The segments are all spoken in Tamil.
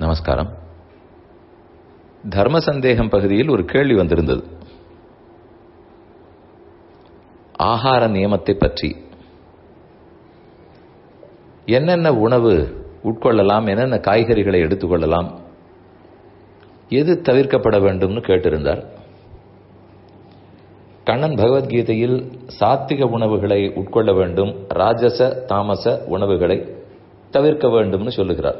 நமஸ்காரம் தர்ம சந்தேகம் பகுதியில் ஒரு கேள்வி வந்திருந்தது ஆகார நியமத்தை பற்றி என்னென்ன உணவு உட்கொள்ளலாம் என்னென்ன காய்கறிகளை எடுத்துக்கொள்ளலாம் எது தவிர்க்கப்பட வேண்டும்னு கேட்டிருந்தார் கண்ணன் பகவத்கீதையில் சாத்திக உணவுகளை உட்கொள்ள வேண்டும் ராஜச தாமச உணவுகளை தவிர்க்க வேண்டும்னு சொல்லுகிறார்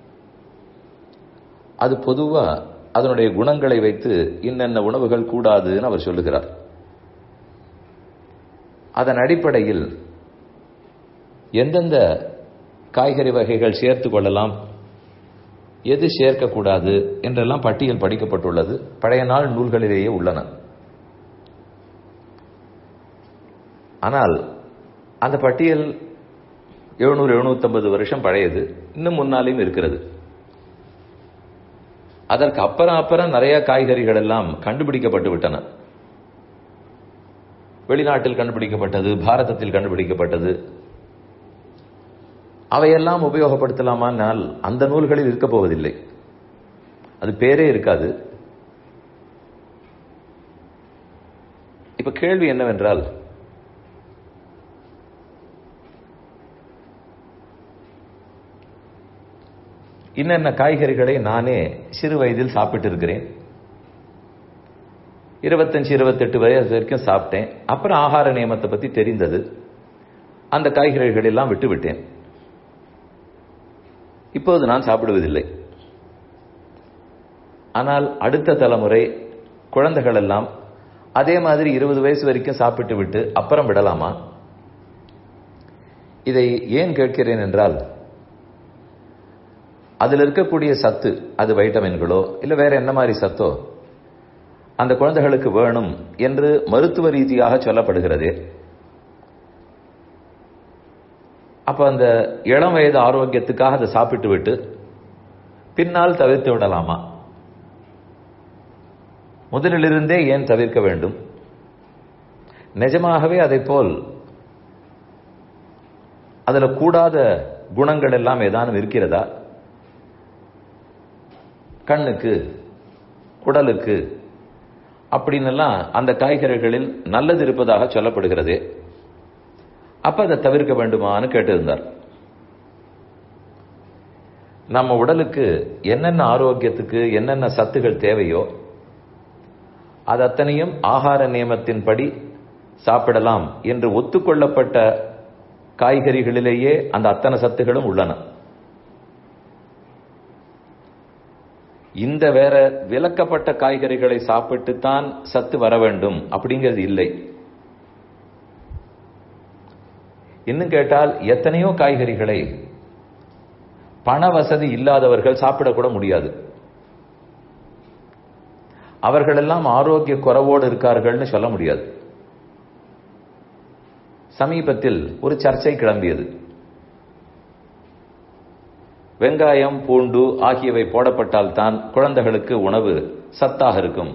அது பொதுவா அதனுடைய குணங்களை வைத்து இன்னென்ன உணவுகள் கூடாதுன்னு அவர் சொல்லுகிறார் அதன் அடிப்படையில் எந்தெந்த காய்கறி வகைகள் சேர்த்து கொள்ளலாம் எது சேர்க்கக்கூடாது என்றெல்லாம் பட்டியல் படிக்கப்பட்டுள்ளது பழைய நாள் நூல்களிலேயே உள்ளன ஆனால் அந்த பட்டியல் எழுநூறு எழுநூத்தம்பது வருஷம் பழையது இன்னும் முன்னாலேயும் இருக்கிறது அதற்கு அப்புறம் அப்புறம் நிறைய காய்கறிகள் எல்லாம் கண்டுபிடிக்கப்பட்டு விட்டன வெளிநாட்டில் கண்டுபிடிக்கப்பட்டது பாரதத்தில் கண்டுபிடிக்கப்பட்டது அவையெல்லாம் உபயோகப்படுத்தலாமானால் அந்த நூல்களில் இருக்க போவதில்லை அது பேரே இருக்காது இப்ப கேள்வி என்னவென்றால் இன்னென்ன காய்கறிகளை நானே சிறு வயதில் சாப்பிட்டு இருக்கிறேன் இருபத்தஞ்சு இருபத்தெட்டு வயசு வரைக்கும் சாப்பிட்டேன் அப்புறம் ஆகார நியமத்தை பத்தி தெரிந்தது அந்த காய்கறிகள் எல்லாம் விட்டு விட்டேன் இப்போது நான் சாப்பிடுவதில்லை ஆனால் அடுத்த தலைமுறை குழந்தைகள் எல்லாம் அதே மாதிரி இருபது வயசு வரைக்கும் சாப்பிட்டு விட்டு அப்புறம் விடலாமா இதை ஏன் கேட்கிறேன் என்றால் அதில் இருக்கக்கூடிய சத்து அது வைட்டமின்களோ இல்லை வேற என்ன மாதிரி சத்தோ அந்த குழந்தைகளுக்கு வேணும் என்று மருத்துவ ரீதியாக சொல்லப்படுகிறது அப்ப அந்த இளம் வயது ஆரோக்கியத்துக்காக அதை சாப்பிட்டு விட்டு பின்னால் தவிர்த்து விடலாமா முதலிலிருந்தே ஏன் தவிர்க்க வேண்டும் நிஜமாகவே அதை போல் அதுல கூடாத குணங்கள் எல்லாம் ஏதானும் இருக்கிறதா கண்ணுக்கு குடலுக்கு அப்படின்னெல்லாம் அந்த காய்கறிகளில் நல்லது இருப்பதாக சொல்லப்படுகிறது அப்ப அதை தவிர்க்க வேண்டுமான்னு கேட்டிருந்தார் நம்ம உடலுக்கு என்னென்ன ஆரோக்கியத்துக்கு என்னென்ன சத்துகள் தேவையோ அது அத்தனையும் ஆகார நியமத்தின்படி சாப்பிடலாம் என்று ஒத்துக்கொள்ளப்பட்ட காய்கறிகளிலேயே அந்த அத்தனை சத்துகளும் உள்ளன இந்த வேற விலக்கப்பட்ட காய்கறிகளை சாப்பிட்டுத்தான் சத்து வர வேண்டும் அப்படிங்கிறது இல்லை இன்னும் கேட்டால் எத்தனையோ காய்கறிகளை பண வசதி இல்லாதவர்கள் சாப்பிடக்கூட முடியாது அவர்களெல்லாம் ஆரோக்கிய குறைவோடு இருக்கார்கள்னு சொல்ல முடியாது சமீபத்தில் ஒரு சர்ச்சை கிளம்பியது வெங்காயம் பூண்டு ஆகியவை போடப்பட்டால் தான் குழந்தைகளுக்கு உணவு சத்தாக இருக்கும்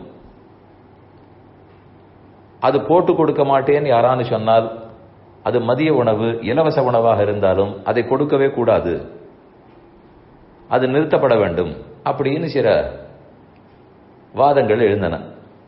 அது போட்டு கொடுக்க மாட்டேன்னு யாரான்னு சொன்னால் அது மதிய உணவு இலவச உணவாக இருந்தாலும் அதை கொடுக்கவே கூடாது அது நிறுத்தப்பட வேண்டும் அப்படின்னு சில வாதங்கள் எழுந்தன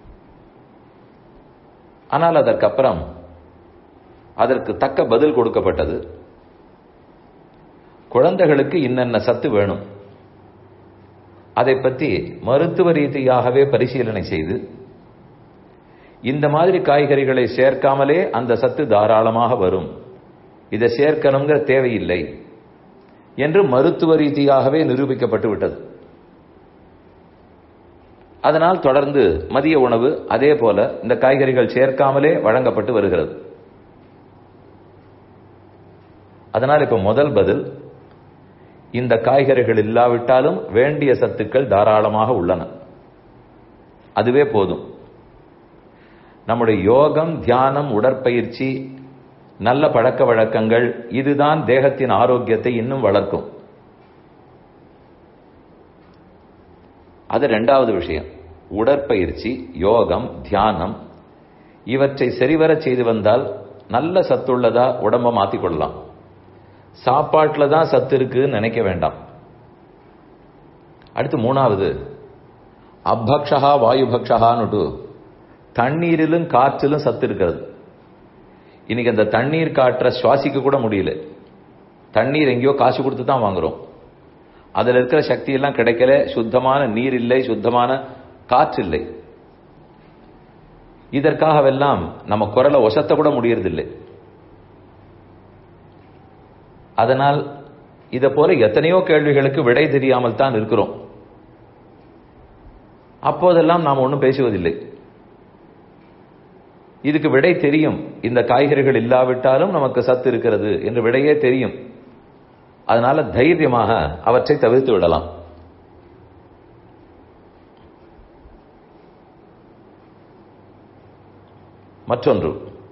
ஆனால் அதற்கப்புறம் அதற்கு தக்க பதில் கொடுக்கப்பட்டது குழந்தைகளுக்கு இன்னென்ன சத்து வேணும் அதை பற்றி மருத்துவ ரீதியாகவே பரிசீலனை செய்து இந்த மாதிரி காய்கறிகளை சேர்க்காமலே அந்த சத்து தாராளமாக வரும் இதை சேர்க்கணுங்கிற தேவையில்லை என்று மருத்துவ ரீதியாகவே நிரூபிக்கப்பட்டு விட்டது அதனால் தொடர்ந்து மதிய உணவு அதே போல இந்த காய்கறிகள் சேர்க்காமலே வழங்கப்பட்டு வருகிறது அதனால் இப்ப முதல் பதில் இந்த காய்கறிகள் இல்லாவிட்டாலும் வேண்டிய சத்துக்கள் தாராளமாக உள்ளன அதுவே போதும் நம்முடைய யோகம் தியானம் உடற்பயிற்சி நல்ல பழக்க வழக்கங்கள் இதுதான் தேகத்தின் ஆரோக்கியத்தை இன்னும் வளர்க்கும் அது ரெண்டாவது விஷயம் உடற்பயிற்சி யோகம் தியானம் இவற்றை சரிவர செய்து வந்தால் நல்ல சத்துள்ளதா உடம்ப மாத்திக்கொள்ளலாம் சாப்பாட்டில் தான் சத்து இருக்குன்னு நினைக்க வேண்டாம் அடுத்து மூணாவது அப்பக்ஷா வாயுபக்ஷகான்னுட்டு தண்ணீரிலும் காற்றிலும் சத்து இருக்கிறது இன்னைக்கு அந்த தண்ணீர் காற்றை சுவாசிக்க கூட முடியல தண்ணீர் எங்கேயோ காசு கொடுத்து தான் வாங்குறோம் அதுல இருக்கிற சக்தி எல்லாம் கிடைக்கல சுத்தமான நீர் இல்லை சுத்தமான காற்று இல்லை இதற்காகவெல்லாம் நம்ம குரலை ஒசத்த கூட முடியறதில்லை அதனால் இதை போல எத்தனையோ கேள்விகளுக்கு விடை தெரியாமல் தான் இருக்கிறோம் அப்போதெல்லாம் நாம் ஒன்றும் பேசுவதில்லை இதுக்கு விடை தெரியும் இந்த காய்கறிகள் இல்லாவிட்டாலும் நமக்கு சத்து இருக்கிறது என்று விடையே தெரியும் அதனால தைரியமாக அவற்றை தவிர்த்து விடலாம் மற்றொன்று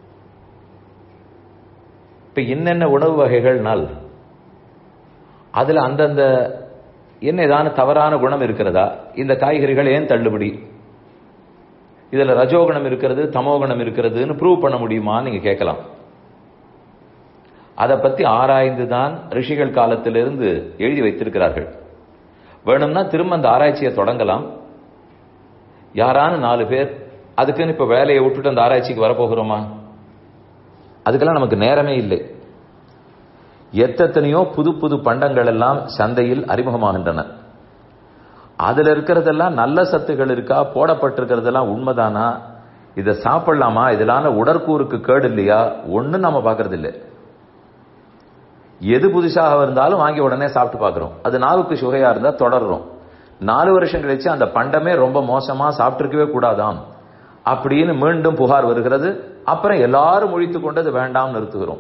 இப்ப என்னென்ன உணவு வகைகள்னால் அதுல அந்தந்த என்ன ஏதான தவறான குணம் இருக்கிறதா இந்த காய்கறிகள் ஏன் தள்ளுபடி இதுல ரஜோகுணம் இருக்கிறது தமோகுணம் இருக்கிறதுன்னு ப்ரூவ் பண்ண முடியுமான்னு நீங்க கேட்கலாம் அதை பத்தி ஆராய்ந்து தான் ரிஷிகள் காலத்திலிருந்து எழுதி வைத்திருக்கிறார்கள் வேணும்னா திரும்ப அந்த ஆராய்ச்சியை தொடங்கலாம் யாரான நாலு பேர் அதுக்குன்னு இப்ப வேலையை விட்டுட்டு அந்த ஆராய்ச்சிக்கு வரப்போகிறோமா அதுக்கெல்லாம் நமக்கு நேரமே இல்லை எத்தனையோ புது புது பண்டங்கள் எல்லாம் சந்தையில் அறிமுகமாகின்றன அதுல இருக்கிறதெல்லாம் நல்ல சத்துகள் இருக்கா போடப்பட்டிருக்கிறதெல்லாம் உண்மைதானா இதை சாப்பிடலாமா இதனால உடற்கூறுக்கு கேடு இல்லையா ஒன்னும் நம்ம பாக்குறது இல்லை எது புதுசாக இருந்தாலும் வாங்கி உடனே சாப்பிட்டு பார்க்கிறோம் அது நாவுக்கு சுவையா இருந்தா தொடர்றோம் நாலு வருஷம் கழிச்சு அந்த பண்டமே ரொம்ப மோசமா சாப்பிட்டிருக்கவே கூடாதாம் அப்படின்னு மீண்டும் புகார் வருகிறது அப்புறம் எல்லாரும் முழித்து கொண்டு அது வேண்டாம் நிறுத்துகிறோம்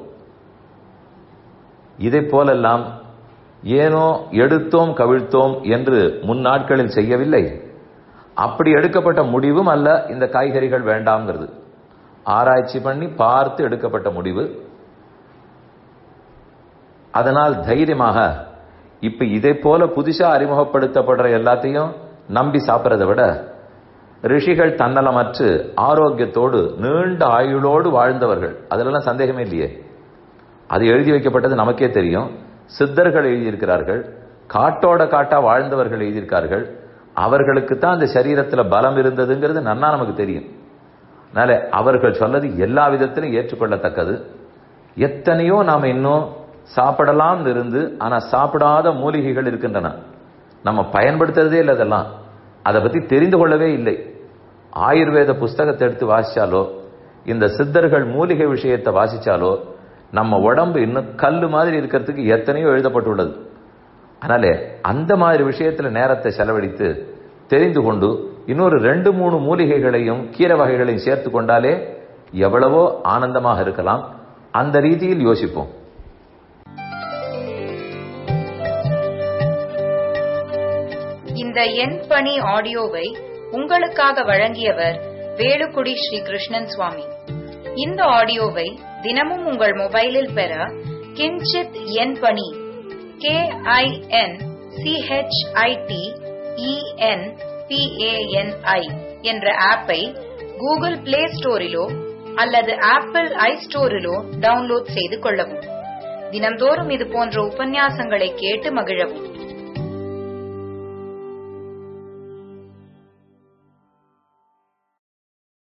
இதை போலெல்லாம் ஏனோ எடுத்தோம் கவிழ்த்தோம் என்று முன்னாட்களில் செய்யவில்லை அப்படி எடுக்கப்பட்ட முடிவும் அல்ல இந்த காய்கறிகள் வேண்டாம்ங்கிறது ஆராய்ச்சி பண்ணி பார்த்து எடுக்கப்பட்ட முடிவு அதனால் தைரியமாக இப்ப இதை போல புதுசா அறிமுகப்படுத்தப்படுற எல்லாத்தையும் நம்பி சாப்பிட்றத விட ரிஷிகள் தன்னலமற்று ஆரோக்கியத்தோடு நீண்ட ஆயுளோடு வாழ்ந்தவர்கள் அதுலலாம் சந்தேகமே இல்லையே அது எழுதி வைக்கப்பட்டது நமக்கே தெரியும் சித்தர்கள் எழுதியிருக்கிறார்கள் காட்டோட காட்டா வாழ்ந்தவர்கள் எழுதியிருக்கார்கள் அவர்களுக்கு தான் அந்த சரீரத்துல பலம் இருந்ததுங்கிறது நன்னா நமக்கு தெரியும் அதனால அவர்கள் சொல்லது எல்லா விதத்திலும் ஏற்றுக்கொள்ளத்தக்கது எத்தனையோ நாம இன்னும் சாப்பிடலாம் இருந்து ஆனா சாப்பிடாத மூலிகைகள் இருக்கின்றன நம்ம பயன்படுத்துறதே இல்லை அதெல்லாம் அதை பத்தி தெரிந்து கொள்ளவே இல்லை ஆயுர்வேத புஸ்தகத்தை எடுத்து வாசிச்சாலோ இந்த சித்தர்கள் மூலிகை விஷயத்தை வாசிச்சாலோ நம்ம உடம்பு இன்னும் கல்லு மாதிரி இருக்கிறதுக்கு எத்தனையோ எழுதப்பட்டுள்ளது அதனால அந்த மாதிரி விஷயத்துல நேரத்தை செலவழித்து தெரிந்து கொண்டு இன்னொரு ரெண்டு மூணு மூலிகைகளையும் கீரை வகைகளையும் சேர்த்து கொண்டாலே எவ்வளவோ ஆனந்தமாக இருக்கலாம் அந்த ரீதியில் யோசிப்போம் இந்த எண் பணி ஆடியோவை உங்களுக்காக வழங்கியவர் வேலுக்குடி ஸ்ரீ கிருஷ்ணன் சுவாமி இந்த ஆடியோவை தினமும் உங்கள் மொபைலில் பெற கிஞ்சித் எண் பணி கே ஐ என் சிஹெச்ஐடி இஎன் பிஏஎன்ஐ என்ற ஆப்பை கூகுள் பிளே ஸ்டோரிலோ அல்லது ஆப்பிள் ஐ ஸ்டோரிலோ டவுன்லோட் செய்து கொள்ளவும் தினம்தோறும் இது போன்ற உபன்யாசங்களை கேட்டு மகிழவும்